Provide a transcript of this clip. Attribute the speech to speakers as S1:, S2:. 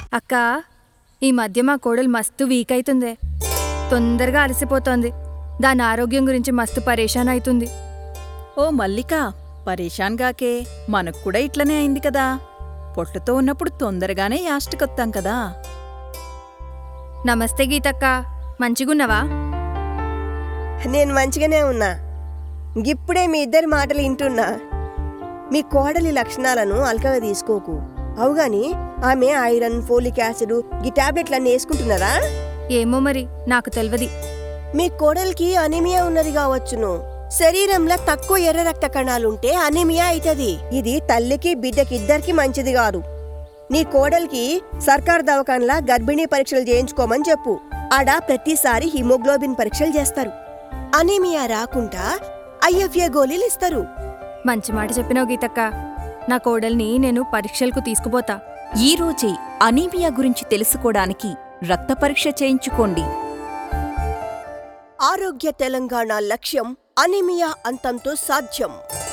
S1: అక్క ఈ మధ్య మా కోడలు మస్తు వీక్ అవుతుంది తొందరగా అలసిపోతోంది దాని ఆరోగ్యం గురించి మస్తు పరేషాన్ అవుతుంది
S2: ఓ మల్లిక పరేషాన్ గాకే మనకు కూడా ఇట్లనే అయింది కదా పొట్టుతో ఉన్నప్పుడు తొందరగానే యాస్టికొత్తాం కదా
S1: నమస్తే గీతక్క మంచిగున్నవా
S3: నేను మంచిగానే ఉన్నా ఇప్పుడే మీ ఇద్దరి మాటలు వింటున్నా మీ కోడలి లక్షణాలను అల్కగా తీసుకోకు అవుగాని ఆమె ఐరన్ ఫోలిక్ యాసిడ్ ఈ టాబ్లెట్లన్నీ వేసుకుంటున్నారా
S1: ఏమో మరి నాకు తెలియదు
S3: మీ కోడలికి అనీమియా ఉన్నది కావచ్చును శరీరంలో తక్కువ ఎర్ర రక్త కణాలుంటే అనీమియా అవుతుంది ఇది తల్లికి బిడ్డకి ఇద్దరికి మంచిది కాదు నీ కోడలికి సర్కార్ దవాఖానలా గర్భిణీ పరీక్షలు చేయించుకోమని చెప్పు ఆడ ప్రతిసారి హిమోగ్లోబిన్ పరీక్షలు చేస్తారు అనీమియా రాకుండా ఐఎఫ్ఏ గోళీలు ఇస్తారు
S1: మంచి మాట చెప్పినావు గీతక్క నా కోడల్ని నేను పరీక్షలకు తీసుకుపోతా
S4: ఈ రోజే అనీమియా గురించి తెలుసుకోవడానికి రక్త పరీక్ష చేయించుకోండి
S3: ఆరోగ్య తెలంగాణ లక్ష్యం అనీమియా అంతంతో సాధ్యం